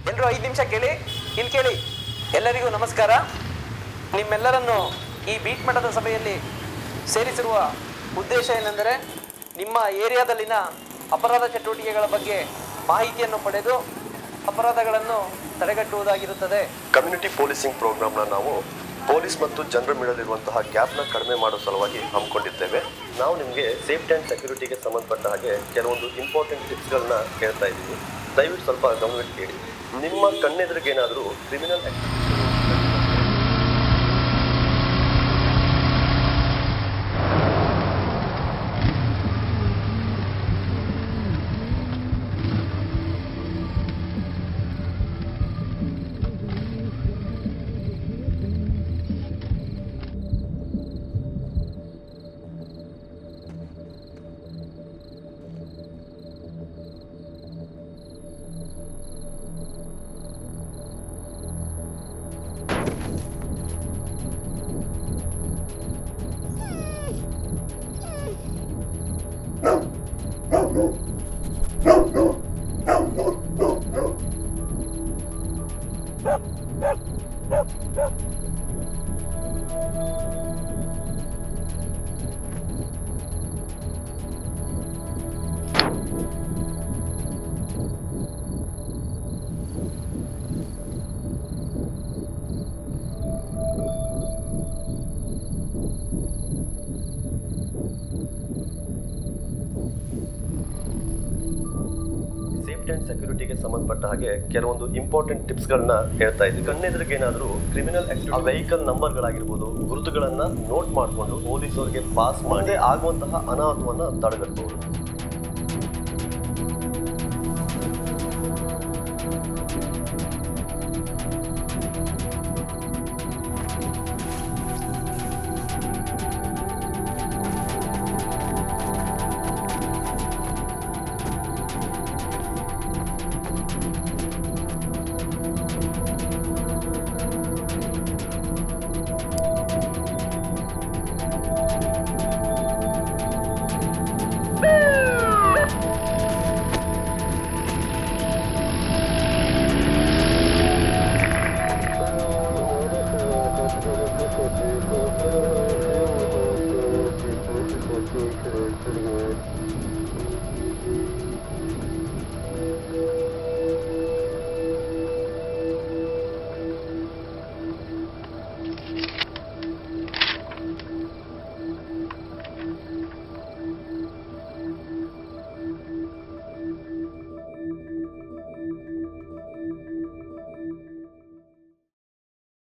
ಎಲ್ಲರೂ ಐದು ನಿಮಿಷ ಕೇಳಿ ಇಲ್ಲಿ ಕೇಳಿ ಎಲ್ಲರಿಗೂ ನಮಸ್ಕಾರ ನಿಮ್ಮೆಲ್ಲರನ್ನು ಈ ಬೀಟ್ ಮಠದ ಸಭೆಯಲ್ಲಿ ಸೇರಿಸಿರುವ ಉದ್ದೇಶ ಏನೆಂದರೆ ನಿಮ್ಮ ಏರಿಯಾದಲ್ಲಿನ ಅಪರಾಧ ಚಟುವಟಿಕೆಗಳ ಬಗ್ಗೆ ಮಾಹಿತಿಯನ್ನು ಪಡೆದು ಅಪರಾಧಗಳನ್ನು ತಡೆಗಟ್ಟುವುದಾಗಿರುತ್ತದೆ ಕಮ್ಯುನಿಟಿ ಪೊಲೀಸಿಂಗ್ ಪ್ರೋಗ್ರಾಮ್ನ ನಾವು ಪೊಲೀಸ್ ಮತ್ತು ಜನರ ಮಿಡಲಿರುವಂತಹ ಗ್ಯಾಪ್ನ ಕಡಿಮೆ ಮಾಡೋ ಸಲುವಾಗಿ ಹಮ್ಮಿಕೊಂಡಿದ್ದೇವೆ ನಾವು ನಿಮಗೆ ಸೇಫ್ಟಿ ಆ್ಯಂಡ್ ಸೆಕ್ಯೂರಿಟಿಗೆ ಸಂಬಂಧಪಟ್ಟ ಹಾಗೆ ಕೆಲವೊಂದು ಇಂಪಾರ್ಟೆಂಟ್ ಟಿಪ್ಸ್ಗಳನ್ನ ಹೇಳ್ತಾ ಇದ್ದೀವಿ ದಯವಿಟ್ಟು ಸ್ವಲ್ಪ ಗಮನವಿಟ್ಟು ಕೇಳಿ ನಿಮ್ಮ ಕಣ್ಣೆದುರಿಗೆ ಏನಾದರೂ ಕ್ರಿಮಿನಲ್ ಸೇಫ್ಟಿ ಆ್ಯಂಡ್ ಸೆಕ್ಯೂರಿಟಿಗೆ ಸಂಬಂಧಪಟ್ಟ ಹಾಗೆ ಕೆಲವೊಂದು ಇಂಪಾರ್ಟೆಂಟ್ ಟಿಪ್ಸ್ಗಳನ್ನ ಹೇಳ್ತಾ ಇದ್ದೀವಿ ಕಣ್ಣೆದುರಿಗೆ ಏನಾದರೂ ಕ್ರಿಮಿನಲ್ ಆ ವೆಹಿಕಲ್ ನಂಬರ್ಗಳಾಗಿರ್ಬೋದು ಗುರುತುಗಳನ್ನ ನೋಟ್ ಮಾಡಿಕೊಂಡು ಪೊಲೀಸರಿಗೆ ಪಾಸ್ ಮಾಡಿ ಆಗುವಂತಹ ಅನಾಹುತವನ್ನ ತಡೆಗಟ್ಟಬಹುದು